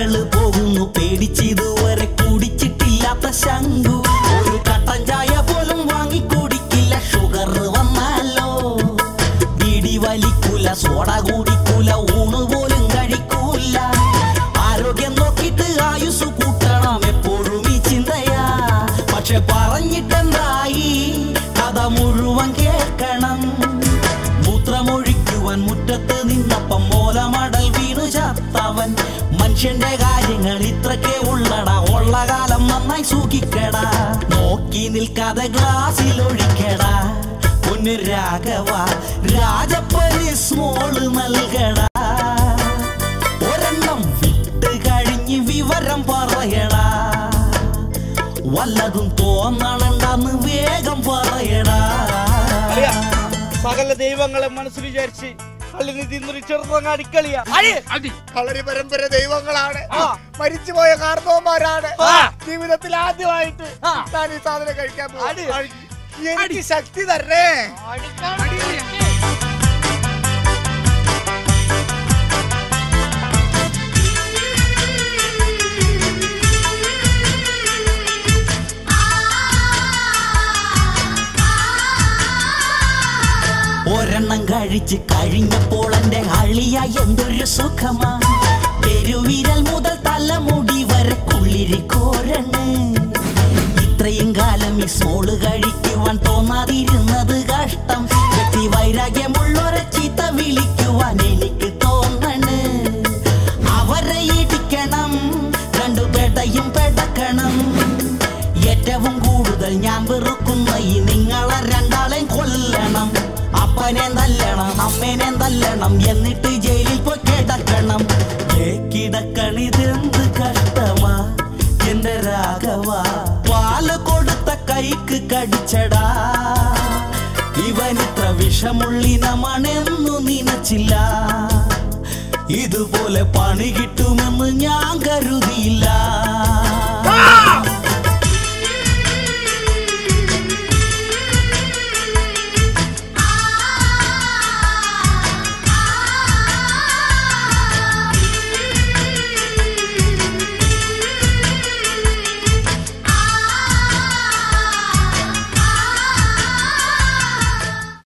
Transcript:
കരള് പോകുന്നു പേടിച്ചിതുവരെ കുടിച്ചിട്ടില്ലാത്ത ശങ്കു ഒരു കട്ടൻ ചായ പോലും വാങ്ങി കുടിക്കില്ല ഷുഗർ വന്നാലോ ബീഡി വലിക്കൂല സോഡ കുടിക്കൂല ഊണ് പോലും കഴിക്കൂല ആരോഗ്യം നോക്കിയിട്ട് ആയുസ് കൂട്ടണം എപ്പോഴും ഈ ചിന്തയാ പക്ഷെ പറഞ്ഞിട്ടെന്തായി കഥ മുഴുവൻ കേൾക്കണം മൂത്രമൊഴിക്കുവാൻ മുറ്റത്ത് നിന്നപ്പം മോലമടൽ വീണു ചത്തവൻ മനുഷ്യന്റെ കാര്യങ്ങൾ ഇത്രക്കേ ഉള്ളടാ ഉള്ള കാലം നന്നായി സൂക്ഷിക്കടാ നോക്കി നിൽക്കാതെ ഗ്ലാസ്സിൽ ഒഴിക്കടാ പൊന്നു രാഘവ രാജപ്പന് സ്മോള് നൽകടാ ഒരെണ്ണം വിട്ട് കഴിഞ്ഞ് വിവരം പറയടാ വല്ലതും തോന്നണണ്ടെന്ന് വേഗം പറയടാ അളിയ, സകല ദൈവങ്ങളെ മനസ്സിൽ വിചാരിച്ച് കള്ളിന് തിന്നൊരു ചെറുതങ്ങ് അടിക്കളിയ കളരി പരമ്പര ദൈവങ്ങളാണ് ആ. മരിച്ചുപോയ കാർന്നവന്മാരാണ് ആ. ജീവിതത്തിൽ ആദ്യമായിട്ട് ആ. ഞാൻ ഈ സാധനം കഴിക്കാൻ പോവാ. അടി. എനിക്ക് ശക്തി തരണേ ഒരെണ്ണം കഴിച്ച് കഴിഞ്ഞപ്പോൾ എന്റെ അളിയ എന്തൊരു സുഖമാ പെരുവിരൽ മുതൽ തലമുടി വരെ കുള്ളിരിക്കോരണ് ഇത്രയും കാലം ഈ സോള് കഴിക്കുവാൻ തോന്നാതിരുന്നത് കഷ്ടം വ്യക്തി വൈരാഗ്യമുള്ളൊരെ ചീത്ത വിളിക്കുവാൻ എനിക്ക് തോന്നണ് അവരെ ഇടിക്കണം രണ്ടു പേട്ടയും പെടക്കണം ഏറ്റവും കൂടുതൽ ഞാൻ വെറുക്കുന്ന ഈ നിങ്ങളെ രണ്ടാളെയും കൊല്ലണം അപ്പനെ തല്ലണം അമ്മേനെ തല്ലണം എന്നിട്ട് ജയിലിൽ പോയി കിടക്കണം ഏ കിടക്കണിതെന്ത് കഷ്ടമാ എന്റെ രാഘവ പാല് കൊടുത്ത കൈക്ക് കടിച്ചടാ ഇവൻ ഇത്ര വിഷമുള്ളിനമാണെന്നു നനച്ചില്ല ഇതുപോലെ പണി കിട്ടുമെന്ന് ഞാൻ കരുതിയില്ല